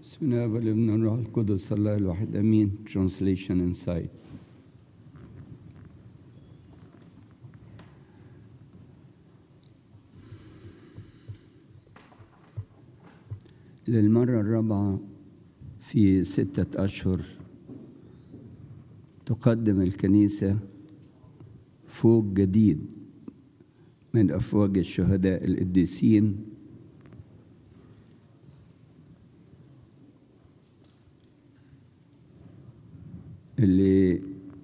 بسم الله والابن والروح القدس الله الواحد امين translation inside للمرة الرابعة في ستة أشهر تقدم الكنيسة فوق جديد من أفواج الشهداء القديسين اللي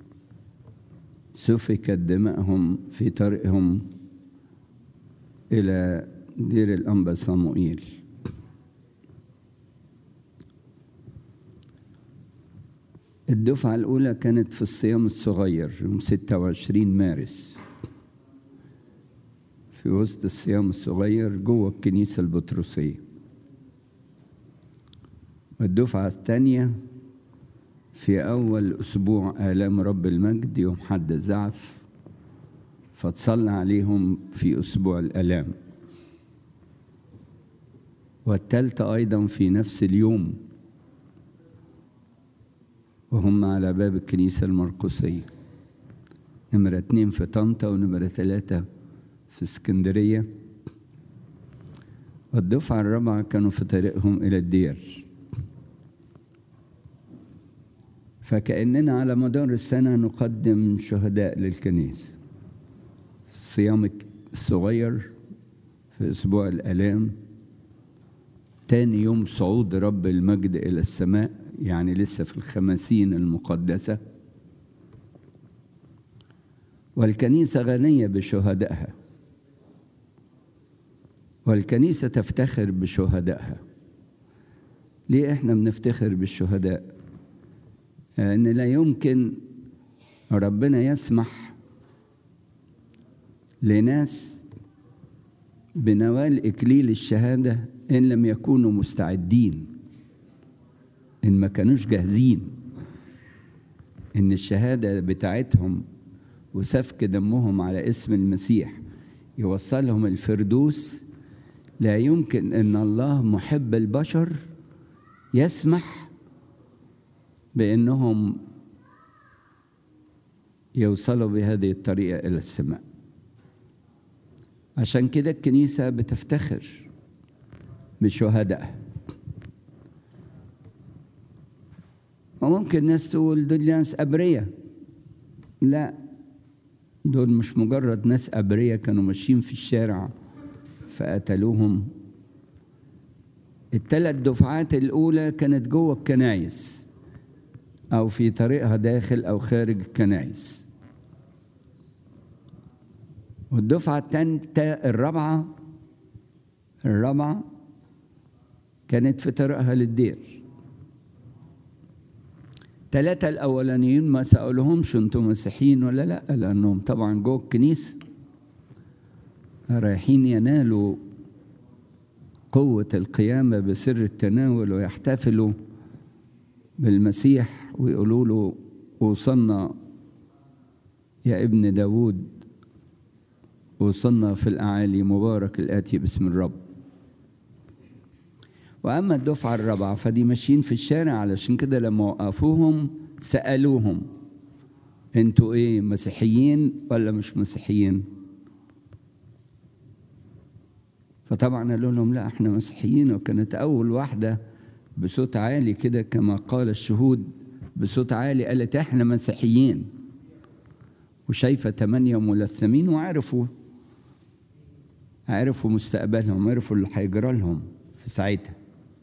سفكت دماءهم في طريقهم إلى دير الأنبا صموئيل الدفعة الأولى كانت في الصيام الصغير يوم 26 مارس في وسط الصيام الصغير جوه الكنيسة البطرسية والدفعة الثانية في أول أسبوع آلام رب المجد يوم حد الزعف فتصلى عليهم في أسبوع الآلام والثالثة أيضا في نفس اليوم وهم على باب الكنيسة المرقسية نمرة اتنين في طنطا ونمرة ثلاثة في اسكندرية والدفعة الرابعة كانوا في طريقهم إلى الدير فكأننا على مدار السنة نقدم شهداء للكنيسة في الصيام الصغير في أسبوع الآلام تاني يوم صعود رب المجد إلى السماء يعني لسه في الخمسين المقدسة والكنيسة غنية بشهدائها والكنيسة تفتخر بشهدائها ليه احنا بنفتخر بالشهداء ان لا يمكن ربنا يسمح لناس بنوال اكليل الشهاده ان لم يكونوا مستعدين ان ما كانوش جاهزين ان الشهاده بتاعتهم وسفك دمهم على اسم المسيح يوصلهم الفردوس لا يمكن ان الله محب البشر يسمح بانهم يوصلوا بهذه الطريقه الى السماء عشان كده الكنيسه بتفتخر بشهدائها وممكن ناس تقول دول ناس أبرياء لا دول مش مجرد ناس أبرياء كانوا ماشيين في الشارع فقتلوهم الثلاث دفعات الأولى كانت جوه الكنايس أو في طريقها داخل أو خارج الكنايس والدفعة الثالثة الرابعة الرابعة كانت في طريقها للدير ثلاثة الأولانيين ما سألهمش أنتم مسيحيين ولا لأ لأنهم طبعا جوه الكنيسة رايحين ينالوا قوة القيامة بسر التناول ويحتفلوا بالمسيح ويقولوا له وصلنا يا ابن داود وصلنا في الأعالي مبارك الآتي باسم الرب واما الدفعه الرابعه فدي ماشيين في الشارع علشان كده لما وقفوهم سالوهم انتوا ايه مسيحيين ولا مش مسيحيين فطبعا قالوا لهم لا احنا مسيحيين وكانت اول واحده بصوت عالي كده كما قال الشهود بصوت عالي قالت احنا مسيحيين وشايفه ثمانيه ملثمين وعرفوا عرفوا مستقبلهم عرفوا اللي هيجرى لهم في ساعتها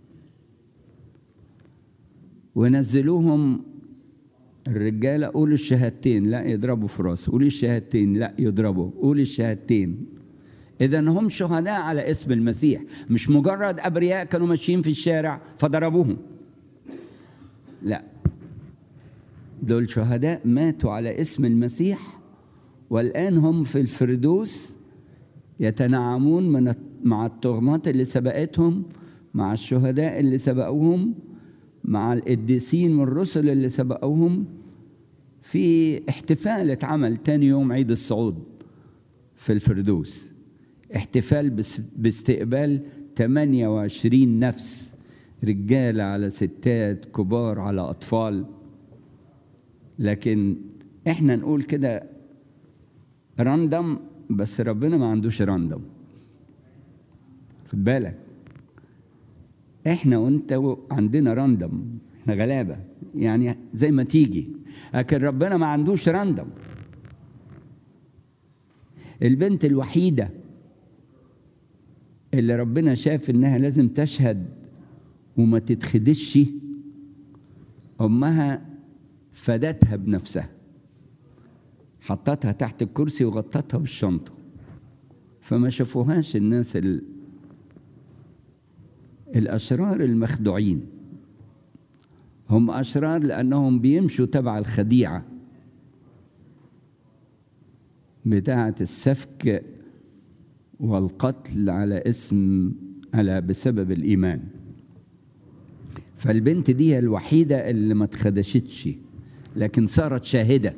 ونزلوهم الرجاله قولوا الشهادتين لا يضربوا في راسه قولي الشهادتين لا يضربوا قولي الشهادتين اذا هم شهداء على اسم المسيح مش مجرد ابرياء كانوا ماشيين في الشارع فضربوهم لا دول شهداء ماتوا على اسم المسيح والان هم في الفردوس يتنعمون من مع التهمات اللي سبقتهم مع الشهداء اللي سبقوهم مع القديسين والرسل اللي سبقوهم في احتفال اتعمل تاني يوم عيد الصعود في الفردوس احتفال باستقبال 28 نفس رجالة على ستات كبار على أطفال لكن احنا نقول كده راندم بس ربنا ما عندوش راندم خد بالك احنا وانت عندنا راندم احنا غلابه يعني زي ما تيجي لكن ربنا ما عندوش راندم البنت الوحيده اللي ربنا شاف انها لازم تشهد وما تتخدش امها فدتها بنفسها حطتها تحت الكرسي وغطتها بالشنطه فما شافوهاش الناس ال... الاشرار المخدوعين هم اشرار لانهم بيمشوا تبع الخديعه بتاعه السفك والقتل على اسم على بسبب الايمان فالبنت دي هي الوحيده اللي ما اتخدشتش لكن صارت شاهده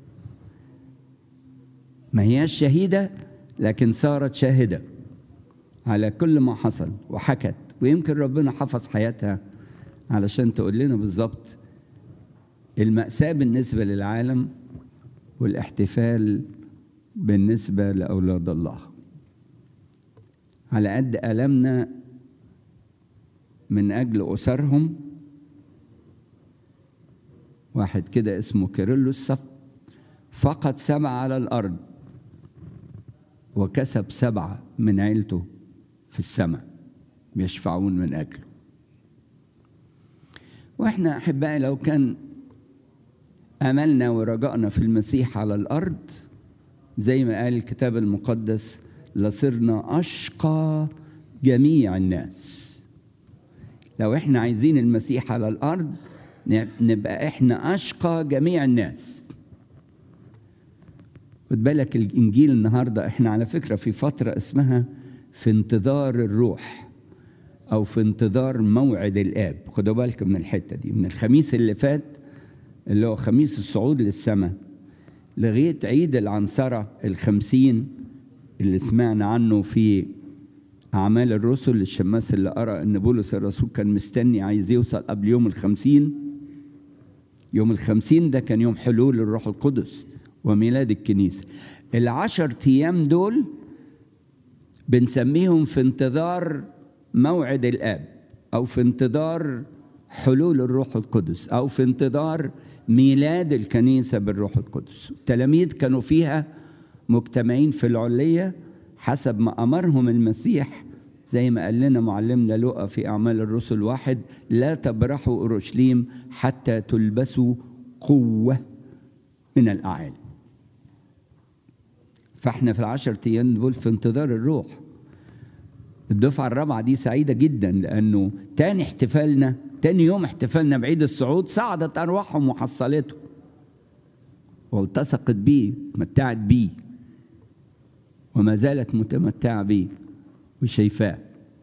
ما هياش شهيده لكن صارت شاهده على كل ما حصل وحكت ويمكن ربنا حفظ حياتها علشان تقول لنا بالظبط المأساة بالنسبة للعالم والاحتفال بالنسبة لأولاد الله على قد ألمنا من أجل أسرهم واحد كده اسمه كيرلس فقد سبعة على الأرض وكسب سبعة من عيلته في السماء يشفعون من أجله واحنا أحبائي لو كان أملنا ورجائنا في المسيح على الأرض زي ما قال الكتاب المقدس لصرنا أشقى جميع الناس لو احنا عايزين المسيح على الأرض نبقى احنا أشقى جميع الناس خد بالك الإنجيل النهاردة احنا على فكرة في فترة اسمها في انتظار الروح أو في انتظار موعد الآب خدوا بالك من الحتة دي من الخميس اللي فات اللي هو خميس الصعود للسماء لغاية عيد العنصرة الخمسين اللي سمعنا عنه في أعمال الرسل الشماس اللي أرى أن بولس الرسول كان مستني عايز يوصل قبل يوم الخمسين يوم الخمسين ده كان يوم حلول الروح القدس وميلاد الكنيسة العشر أيام دول بنسميهم في انتظار موعد الآب أو في انتظار حلول الروح القدس أو في انتظار ميلاد الكنيسة بالروح القدس التلاميذ كانوا فيها مجتمعين في العلية حسب ما أمرهم المسيح زي ما قال لنا معلمنا لقى في أعمال الرسل واحد لا تبرحوا أورشليم حتى تلبسوا قوة من الأعالي فاحنا في العشر أيام دول في انتظار الروح الدفعة الرابعة دي سعيدة جدا لأنه تاني احتفالنا تاني يوم احتفالنا بعيد الصعود صعدت أرواحهم وحصلته والتصقت بيه تمتعت بيه وما زالت متمتعة بيه وشايفاه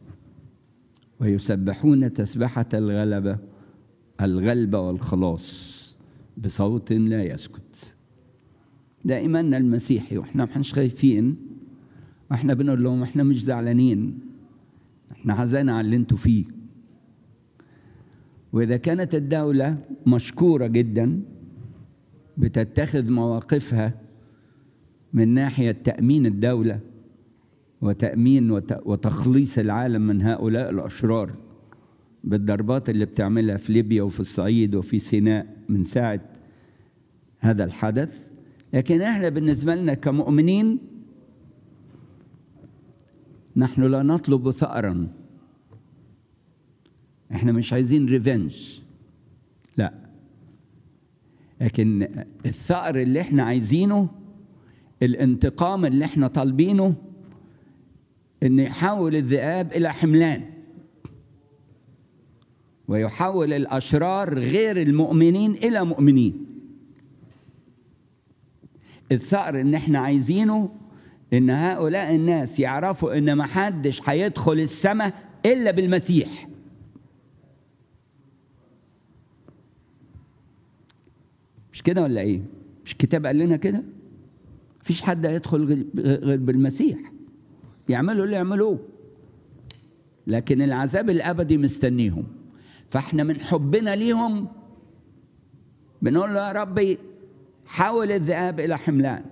ويسبحون تسبحة الغلبة الغلبة والخلاص بصوت لا يسكت ده إيماننا المسيحي وإحنا ما خايفين واحنا بنقول لهم احنا مش زعلانين احنا حزانة على اللي انتوا فيه واذا كانت الدولة مشكورة جدا بتتخذ مواقفها من ناحية تأمين الدولة وتأمين وتخليص العالم من هؤلاء الأشرار بالضربات اللي بتعملها في ليبيا وفي الصعيد وفي سيناء من ساعة هذا الحدث لكن احنا بالنسبة لنا كمؤمنين نحن لا نطلب ثأرا احنا مش عايزين ريفنج لا لكن الثأر اللي احنا عايزينه الانتقام اللي احنا طالبينه ان يحول الذئاب الى حملان ويحول الاشرار غير المؤمنين الى مؤمنين الثأر ان احنا عايزينه ان هؤلاء الناس يعرفوا ان ما حدش هيدخل السماء الا بالمسيح مش كده ولا ايه مش الكتاب قال لنا كده مفيش حد هيدخل غير بالمسيح يعملوا اللي يعملوه لكن العذاب الابدي مستنيهم فاحنا من حبنا ليهم بنقول له يا ربي حول الذئاب الى حملان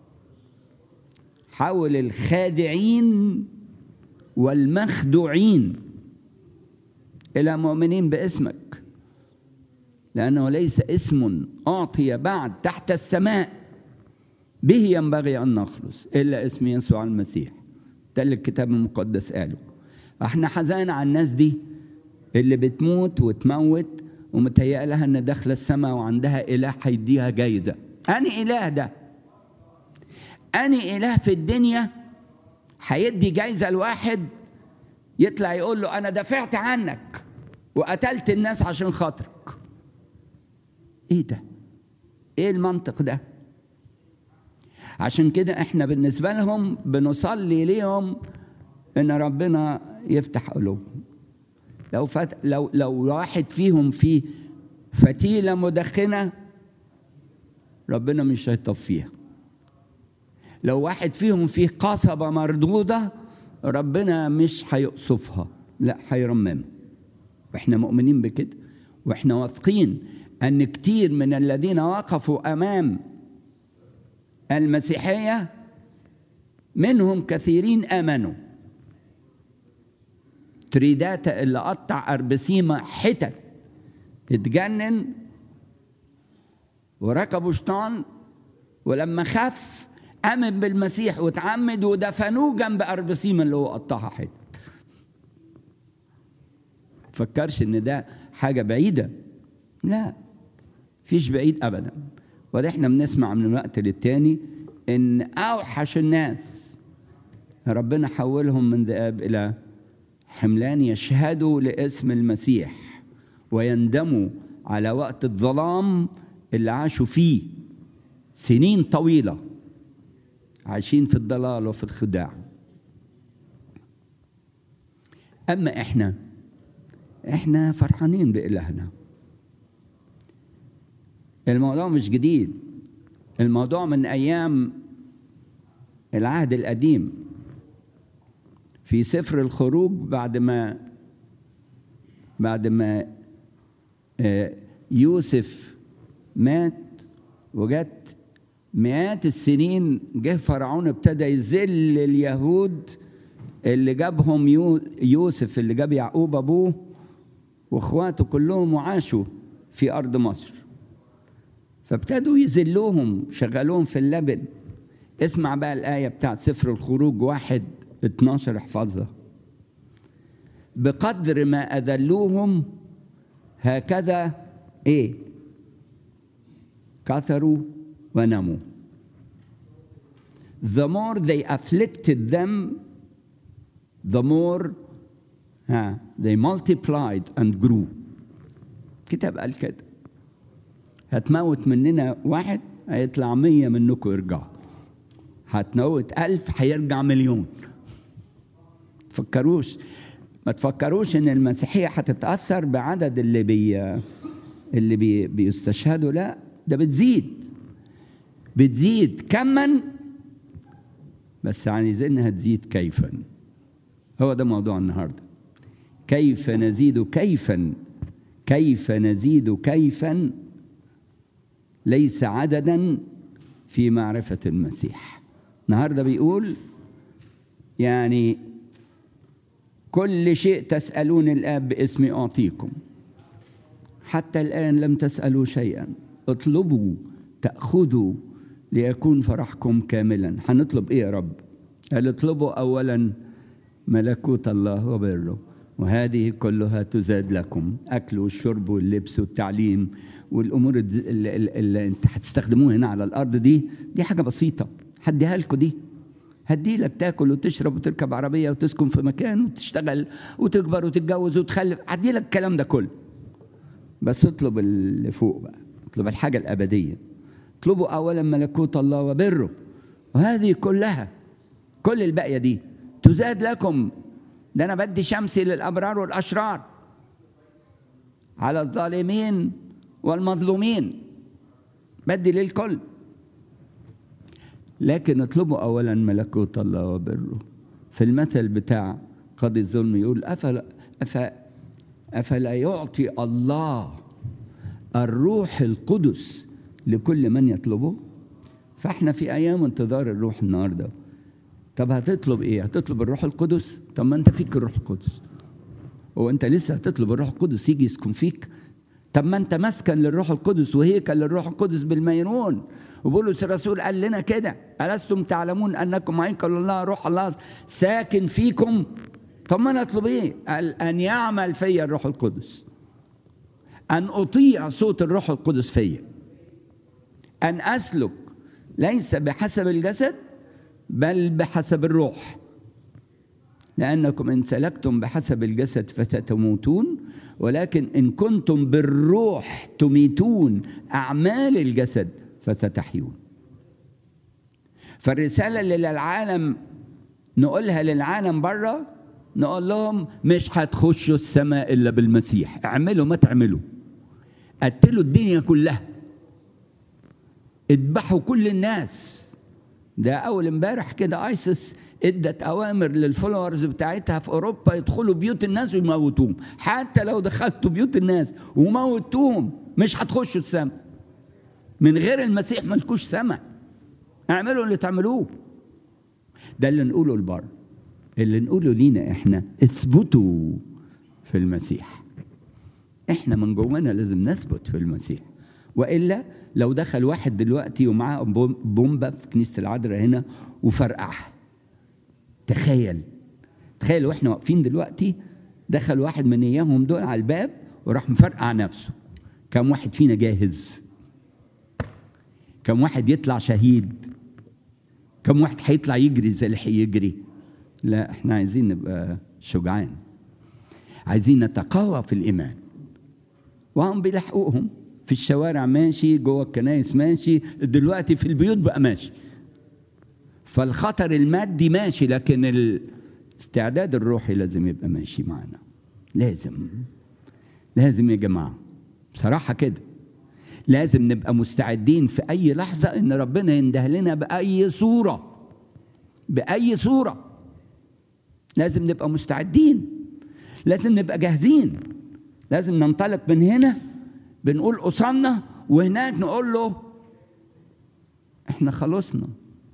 حول الخادعين والمخدوعين الى مؤمنين باسمك لانه ليس اسم اعطي بعد تحت السماء به ينبغي ان نخلص الا اسم يسوع المسيح ده اللي الكتاب المقدس قاله احنا حزان على الناس دي اللي بتموت وتموت ومتهيأ لها ان داخله السماء وعندها اله هيديها جايزه اني اله ده اني اله في الدنيا هيدي جايزه لواحد يطلع يقول له انا دافعت عنك وقتلت الناس عشان خاطرك ايه ده ايه المنطق ده عشان كده احنا بالنسبه لهم بنصلي ليهم ان ربنا يفتح قلوبهم لو فت... لو لو واحد فيهم في فتيله مدخنه ربنا مش هيطفيها لو واحد فيهم فيه قصبه مردوده ربنا مش هيقصفها لا هيرممها واحنا مؤمنين بكده واحنا واثقين ان كتير من الذين وقفوا امام المسيحيه منهم كثيرين امنوا تريداتا اللي قطع اربسيمه حتت اتجنن وركبوا شيطان ولما خف امن بالمسيح واتعمد ودفنوه جنب اربسيمه اللي هو قطعها حتت فكرش ان ده حاجه بعيده لا فيش بعيد ابدا وده احنا بنسمع من وقت للتاني ان اوحش الناس ربنا حولهم من ذئاب الى حملان يشهدوا لاسم المسيح ويندموا على وقت الظلام اللي عاشوا فيه سنين طويله عايشين في الضلال وفي الخداع اما احنا احنا فرحانين بالهنا الموضوع مش جديد الموضوع من ايام العهد القديم في سفر الخروج بعد ما بعد ما يوسف مات وجت مئات السنين جه فرعون ابتدى يذل اليهود اللي جابهم يوسف اللي جاب يعقوب ابوه واخواته كلهم وعاشوا في ارض مصر فابتدوا يذلوهم شغلوهم في اللبن اسمع بقى الآية بتاعت سفر الخروج واحد 12 احفظها بقدر ما أذلوهم هكذا إيه كثروا ونموا the more they afflicted them the more ها they multiplied and grew كتاب قال كده هتموت مننا واحد هيطلع مية منكم يرجعوا هتموت ألف هيرجع مليون تفكروش ما تفكروش ان المسيحية هتتأثر بعدد اللي بي اللي بي بيستشهدوا لا ده بتزيد بتزيد كما بس عايزينها تزيد كيفا هو ده موضوع النهارده كيف نزيد كيفا كيف نزيد كيفا ليس عددا في معرفة المسيح النهاردة بيقول يعني كل شيء تسألون الآب باسمي أعطيكم حتى الآن لم تسألوا شيئا اطلبوا تأخذوا ليكون فرحكم كاملا هنطلب إيه يا رب قال اطلبوا أولا ملكوت الله وبره وهذه كلها تزاد لكم أكل والشرب واللبس والتعليم والأمور اللي, اللي أنت هتستخدموها هنا على الأرض دي دي حاجة بسيطة هديها لكم دي هدي لك تاكل وتشرب وتركب عربية وتسكن في مكان وتشتغل وتكبر وتتجوز وتخلف هدي لك الكلام ده كله بس اطلب اللي فوق بقى اطلب الحاجة الأبدية اطلبوا أولا ملكوت الله وبره وهذه كلها كل الباقية دي تزاد لكم ده أنا بدي شمسي للأبرار والأشرار على الظالمين والمظلومين بدي للكل لكن اطلبوا اولا ملكوت الله وبره في المثل بتاع قاضي الظلم يقول افلا أف افلا يعطي الله الروح القدس لكل من يطلبه فاحنا في ايام انتظار الروح النهارده طب هتطلب ايه هتطلب الروح القدس طب ما انت فيك الروح القدس هو انت لسه هتطلب الروح القدس يجي يسكن فيك طب ما انت مسكن للروح القدس وهيكل للروح القدس بالميرون وبولس الرسول قال لنا كده ألستم تعلمون أنكم هيكل الله روح الله ساكن فيكم طب ما أنا أطلب إيه؟ قال أن يعمل فيا الروح القدس أن أطيع صوت الروح القدس فيا أن أسلك ليس بحسب الجسد بل بحسب الروح لأنكم إن سلكتم بحسب الجسد فستموتون ولكن إن كنتم بالروح تميتون أعمال الجسد فستحيون فالرسالة اللي للعالم نقولها للعالم بره نقول لهم مش هتخشوا السماء إلا بالمسيح اعملوا ما تعملوا قتلوا الدنيا كلها اذبحوا كل الناس ده اول امبارح كده ايسس ادت اوامر للفولورز بتاعتها في اوروبا يدخلوا بيوت الناس ويموتوهم حتى لو دخلتوا بيوت الناس وموتوهم مش هتخشوا السماء من غير المسيح ملكوش سماء اعملوا اللي تعملوه ده اللي نقوله لبر اللي نقوله لينا احنا اثبتوا في المسيح احنا من جوانا لازم نثبت في المسيح والا لو دخل واحد دلوقتي ومعاه بومبه في كنيسه العذراء هنا وفرقعها تخيل تخيل واحنا واقفين دلوقتي دخل واحد من اياهم دول على الباب وراح مفرقع نفسه كم واحد فينا جاهز كم واحد يطلع شهيد كم واحد هيطلع يجري زي اللي هيجري لا احنا عايزين نبقى شجعان عايزين نتقوى في الايمان وهم بيلحقوهم في الشوارع ماشي جوه الكنايس ماشي دلوقتي في البيوت بقى ماشي فالخطر المادي ماشي لكن الاستعداد الروحي لازم يبقى ماشي معنا لازم لازم يا جماعه بصراحه كده لازم نبقى مستعدين في اي لحظه ان ربنا ينده لنا باي صوره باي صوره لازم نبقى مستعدين لازم نبقى جاهزين لازم ننطلق من هنا بنقول قصرنا وهناك نقول له احنا خلصنا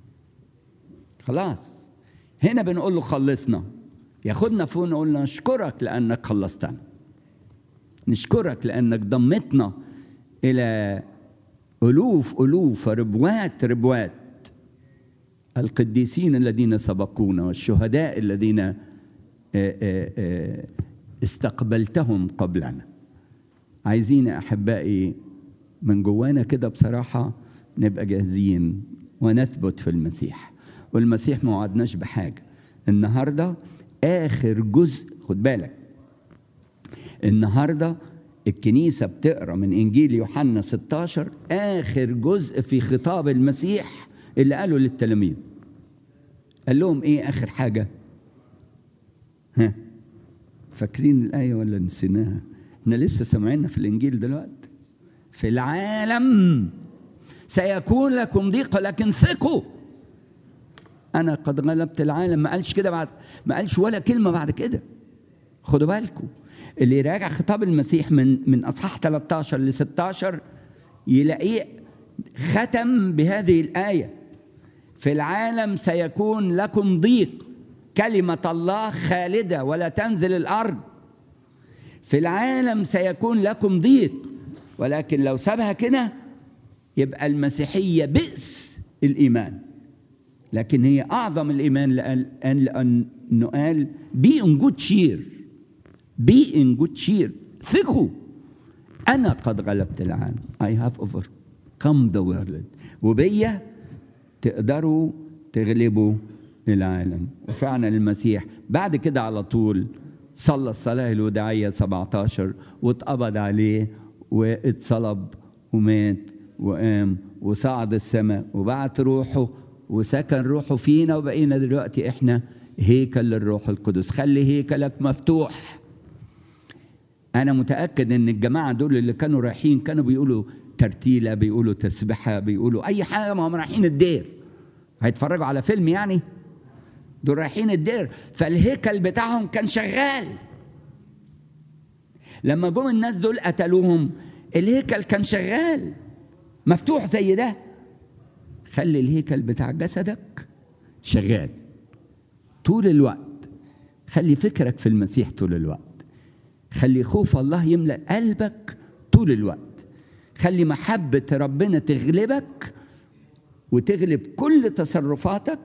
خلاص هنا بنقول له خلصنا ياخدنا فوق نقول له نشكرك لانك خلصتنا نشكرك لانك ضمتنا الى الوف الوف ربوات ربوات القديسين الذين سبقونا والشهداء الذين استقبلتهم قبلنا عايزين يا احبائي من جوانا كده بصراحه نبقى جاهزين ونثبت في المسيح والمسيح ما وعدناش بحاجه النهارده اخر جزء خد بالك النهارده الكنيسه بتقرا من انجيل يوحنا 16 اخر جزء في خطاب المسيح اللي قاله للتلاميذ قال لهم ايه اخر حاجه ها فاكرين الايه ولا نسيناها احنا لسه سامعينها في الانجيل دلوقتي في العالم سيكون لكم ضيق لكن ثقوا انا قد غلبت العالم ما قالش كده بعد ما قالش ولا كلمه بعد كده خدوا بالكم اللي يراجع خطاب المسيح من من اصحاح 13 ل 16 يلاقيه ختم بهذه الايه في العالم سيكون لكم ضيق كلمه الله خالده ولا تنزل الارض في العالم سيكون لكم ضيق ولكن لو سابها كده يبقى المسيحيه بئس الايمان لكن هي اعظم الايمان لان لانه قال بي ان جود شير بي ان جود شير ثقوا انا قد غلبت العالم I have overcome the world وبيا تقدروا تغلبوا العالم وفعلا المسيح بعد كده على طول صلى الصلاة الوداعية 17 واتقبض عليه واتصلب ومات وقام وصعد السماء وبعت روحه وسكن روحه فينا وبقينا دلوقتي احنا هيكل للروح القدس خلي هيكلك مفتوح انا متاكد ان الجماعه دول اللي كانوا رايحين كانوا بيقولوا ترتيله بيقولوا تسبحه بيقولوا اي حاجه ما هم رايحين الدير هيتفرجوا على فيلم يعني دول رايحين الدير فالهيكل بتاعهم كان شغال لما جم الناس دول قتلوهم الهيكل كان شغال مفتوح زي ده خلي الهيكل بتاع جسدك شغال طول الوقت خلي فكرك في المسيح طول الوقت خلي خوف الله يملأ قلبك طول الوقت خلي محبة ربنا تغلبك وتغلب كل تصرفاتك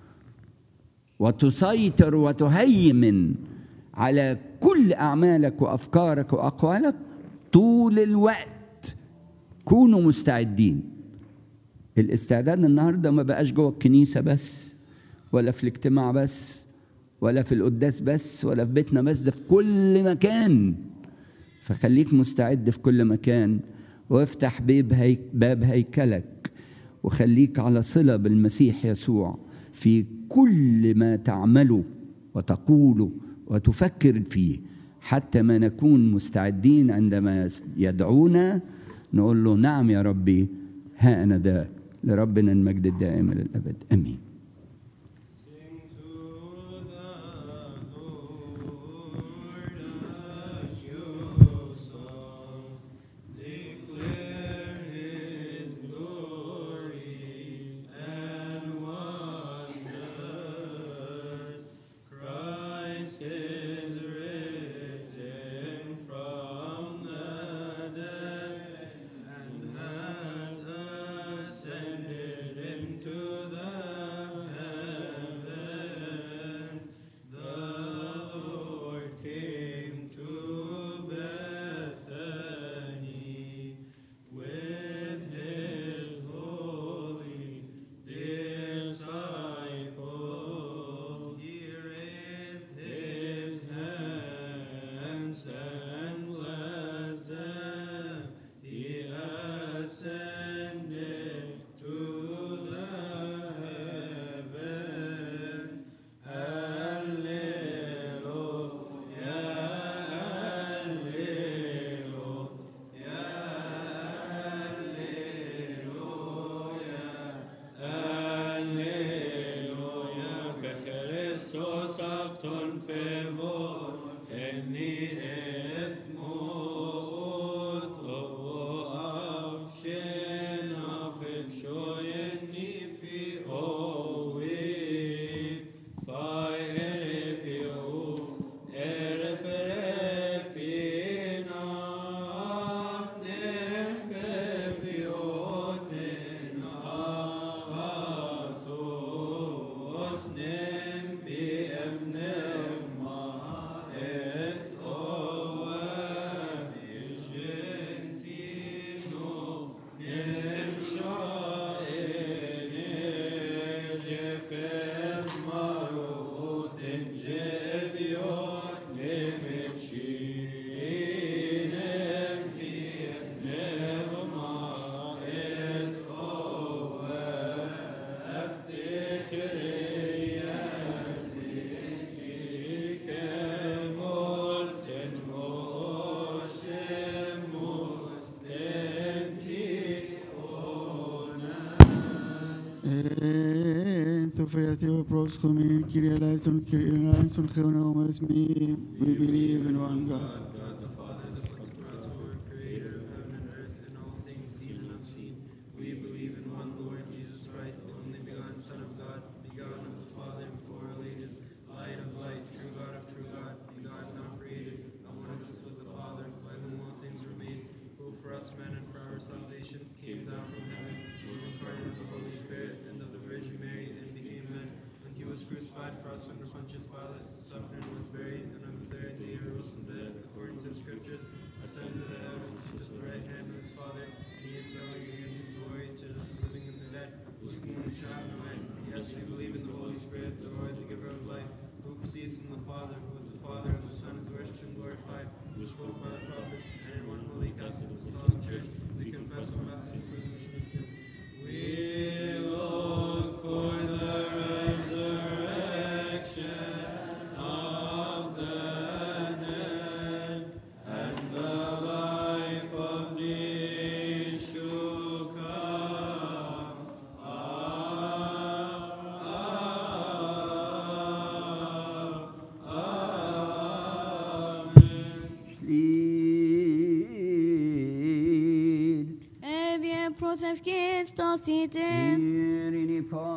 وتسيطر وتهيمن على كل أعمالك وأفكارك وأقوالك طول الوقت كونوا مستعدين الاستعداد النهارده ما بقاش جوه الكنيسه بس ولا في الاجتماع بس ولا في القداس بس ولا في بيتنا بس ده في كل مكان فخليك مستعد في كل مكان وافتح باب, هيك باب هيكلك وخليك على صلة بالمسيح يسوع في كل ما تعمله وتقوله وتفكر فيه حتى ما نكون مستعدين عندما يدعونا نقول له نعم يا ربي ها أنا ذا لربنا المجد الدائم إلى الأبد آمين Sing to the Lord a new song. Declare His glory and wonders. Christ is risen from the dead and has ascended into the heavens. The Lord came to Bethany with his holy disciples. He raised his hands and blessed them. He ascended to the heavens. Alleluia, Alleluia, بخريستوس أفتن فيفور إني اسموت وأفشن أفشويني في أوي فايربيو إربربينا نبفيوتنا أغاثوس نبي ابن ما إثوى بجنتينو نمشائن جفز مروت جبيون نمشين نبما إثوى أبتكر يسجيك ملتن موشم مستنتي Sofia Theopros Comin, Kyrie eleison, Kyrie eleison, Theonom me. We believe in one God. God the Father, the Pantocrator, creator of heaven and earth, and all things seen and unseen. We believe in one Lord Jesus Christ, the only begotten Son of God, begotten of the Father before all ages, light of light, true God of true God, begotten, not created, at one essence with the Father, by whom all things were made, who for us men and for our salvation came down from heaven, was incarnate of the Holy Spirit and of the Virgin Mary, and became man. And he was crucified for us under Pontius Pilate, suffered and was buried, and on the third day he rose from the dead, according to the Scriptures, ascended to the heavens, sits at the right hand of his Father, and he is coming again in his glory to judge the living and the dead, whose kingdom shall have no end. Yes, we believe in the Holy Spirit, the Lord, the giver of life, who proceeds from the Father, who with the Father and the Son is worshipped and glorified, who spoke by the prophets, and in one holy Catholic Apostolic Church, we confess one baptism for the remission of sins. We look for the resurrection of the dead and the life of these to come. Amen. Please Protev Kids, Dosite, Irini